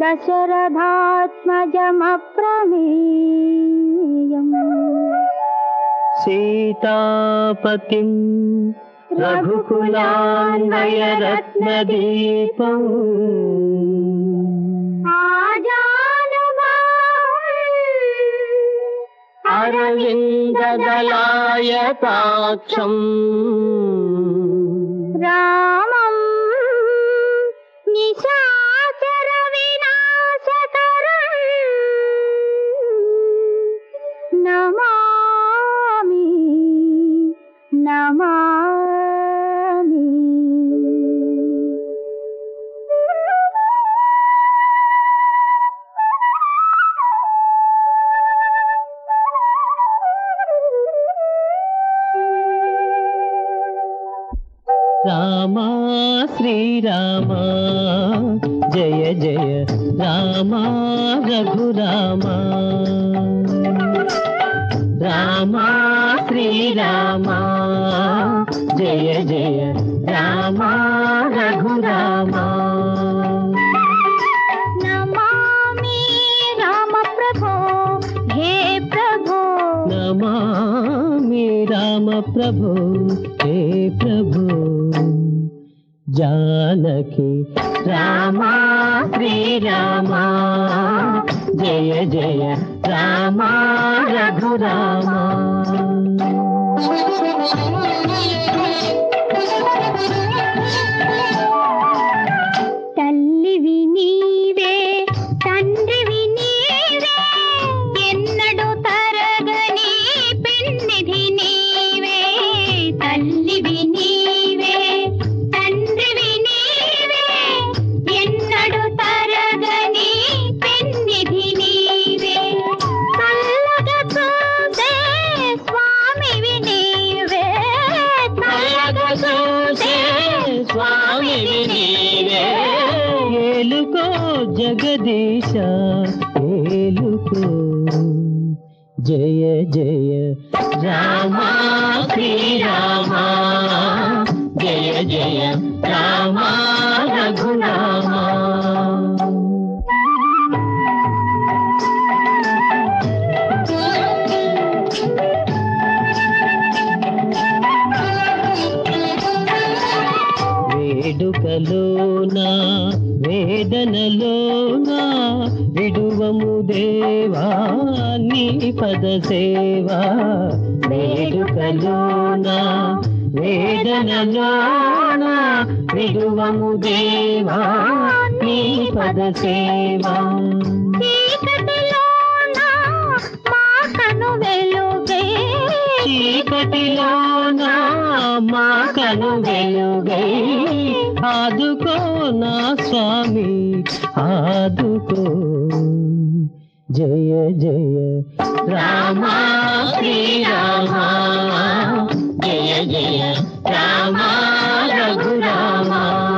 దశరథాత్మజమప్రమేయం సీతాపతిం రఘుకులాన్వయరత్నదీపం అరవిందదలాయతాక్షం రామం నిశాచర వినాశకరం నమామి నమామి రామా శ్రీరామ జయ జయ రామ రఘురామ రామా శ్రీరామ జయ జయ రామ రఘురామ నమామి రామ ప్రభో హే ప్రభో నమామి రామ ప్రభు హే ప్రభు జానకి రామ శ్రీరామ జయ జయ రామ రఘురామ తల్లివి నీవే తండ్రివి నీవే ఎన్నడూ తరగని పెన్నిధి నీవే తల్లివి నీవే తండ్రివి నీవే ఎన్నడూ తరగని పెన్నిధి నీవే చల్లగా చూసే స్వామివి నీవే చల్లగా చూసే స్వామివి నీవే ఏలుకో జగదీశ ఏలుకో జయ జయ రామ శ్రీరామ జయ జయ రామ రఘురామ వేడుకలోన వేదనలోన విడువము దేవా నీ పద సేవా వేడుకలోన వేదనలోన విడువము దేవా నీ పద సేవా చీకటిలోన మా కను వెలుగే చీకటిలోన మా కను వెలుగై ఆదుకో నా స్వామి ఆదుకో జయ జయ రామ శ్రీరామ జయ జయ రామ రఘురామ